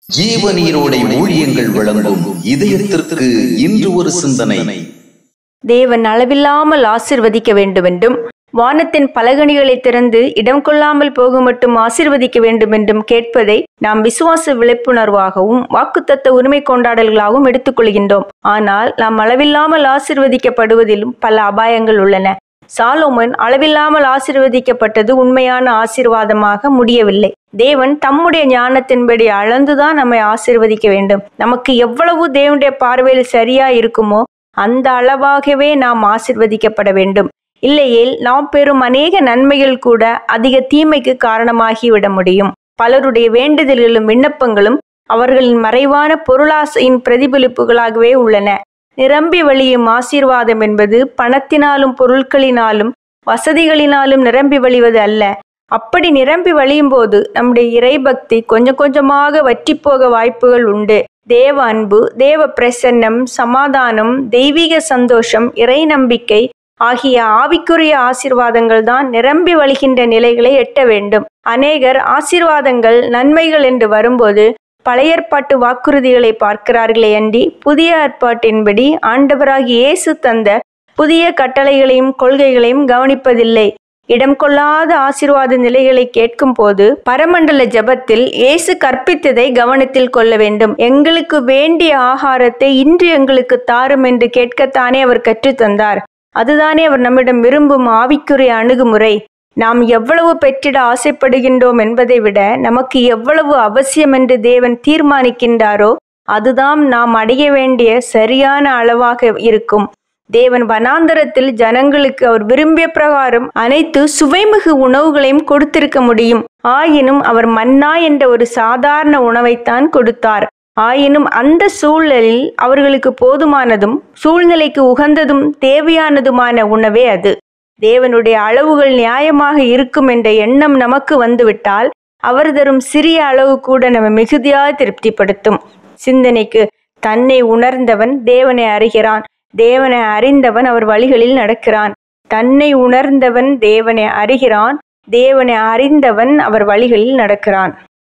ஜீவநீரோடை ஊழியங்கள் வழங்கும் இதயத்திற்கு இன்று ஒரு சிந்தனை தேவன் அளவில்லாமல் ஆசிர்வதிக்க வேண்டுமென்றும் வானத்தின் பலகணிகளை திறந்து இடம் கொள்ளாமல் போக மட்டும் ஆசிர்வதிக்க வேண்டுமென்றும் கேட்பதை நாம் விசுவாச விழிப்புணர்வாகவும் வாக்குத்தத்த உரிமை கொண்டாடல்களாகவும் எடுத்துக்கொள்கின்றோம் ஆனால் நாம் அளவில்லாமல் ஆசிர்வதிக்கப்படுவதிலும் பல அபாயங்கள் உள்ளன சாலோமன் அளவில்லாமல் ஆசிர்வதிக்கப்பட்டது உண்மையான ஆசீர்வாதமாக முடியவில்லை தேவன் தம்முடைய ஞானத்தின்படி அளந்துதான் நம்மை ஆசிர்வதிக்க வேண்டும் நமக்கு எவ்வளவு தேவனுடைய பார்வையில் சரியா இருக்குமோ அந்த அளவாகவே நாம் ஆசிர்வதிக்கப்பட வேண்டும் இல்லையேல் நாம் பெறும் அநேக நன்மைகள் கூட அதிக தீமைக்கு காரணமாகிவிட முடியும் பலருடைய வேண்டுதல்களும் விண்ணப்பங்களும் அவர்களின் மறைவான பொருளாசையின் பிரதிபலிப்புகளாகவே உள்ளன நிரம்பி வழியும் ஆசீர்வாதம் என்பது பணத்தினாலும் பொருட்களினாலும் வசதிகளினாலும் நிரம்பி வழிவது அல்ல அப்படி நிரம்பி வழியும் போது நம்முடைய இறைபக்தி கொஞ்சம் கொஞ்சமாக வற்றி போக வாய்ப்புகள் உண்டு தேவ அன்பு தேவ பிரசன்னம் சமாதானம் தெய்வீக சந்தோஷம் இறை நம்பிக்கை ஆகிய ஆவிக்குரிய ஆசீர்வாதங்கள் தான் நிரம்பி வழிகின்ற நிலைகளை எட்ட வேண்டும் அநேகர் ஆசீர்வாதங்கள் நன்மைகள் என்று வரும்போது பழைய ஏற்பாட்டு வாக்குறுதிகளை பார்க்கிறார்களே அன்றி புதிய ஏற்பாட்டின்படி ஆண்டவராகி இயேசு தந்த புதிய கட்டளைகளையும் கொள்கைகளையும் கவனிப்பதில்லை இடம் கொள்ளாத ஆசீர்வாத நிலைகளை கேட்கும் போது பரமண்டல ஜபத்தில் இயேசு கற்பித்ததை கவனத்தில் கொள்ள வேண்டும் எங்களுக்கு வேண்டிய ஆகாரத்தை இன்று எங்களுக்கு தாரும் என்று கேட்கத்தானே அவர் கற்றுத்தந்தார் அதுதானே அவர் நம்மிடம் விரும்பும் ஆவிக்குரிய அணுகுமுறை நாம் எவ்வளவு பெற்றிட ஆசைப்படுகின்றோம் என்பதை விட நமக்கு எவ்வளவு அவசியம் என்று தேவன் தீர்மானிக்கின்றாரோ அதுதான் நாம் அடைய வேண்டிய சரியான அளவாக இருக்கும் தேவன் வனாந்தரத்தில் ஜனங்களுக்கு அவர் விரும்பிய பிரகாரம் அனைத்து சுவைமிகு உணவுகளையும் கொடுத்திருக்க முடியும் ஆயினும் அவர் மன்னா என்ற ஒரு சாதாரண உணவைத்தான் கொடுத்தார் ஆயினும் அந்த சூழலில் அவர்களுக்கு போதுமானதும் சூழ்நிலைக்கு உகந்ததும் தேவையானதுமான உணவே அது தேவனுடைய அளவுகள் நியாயமாக இருக்கும் என்ற எண்ணம் நமக்கு வந்துவிட்டால் அவர் தரும் சிறிய அளவு கூட நம்ம மிகுதியாக திருப்திப்படுத்தும் சிந்தனைக்கு தன்னை உணர்ந்தவன் தேவனை அறிகிறான் தேவனை அறிந்தவன் அவர் வழிகளில் நடக்கிறான் தன்னை உணர்ந்தவன் தேவனை அறிகிறான் தேவனை அறிந்தவன் அவர் வழிகளில் நடக்கிறான்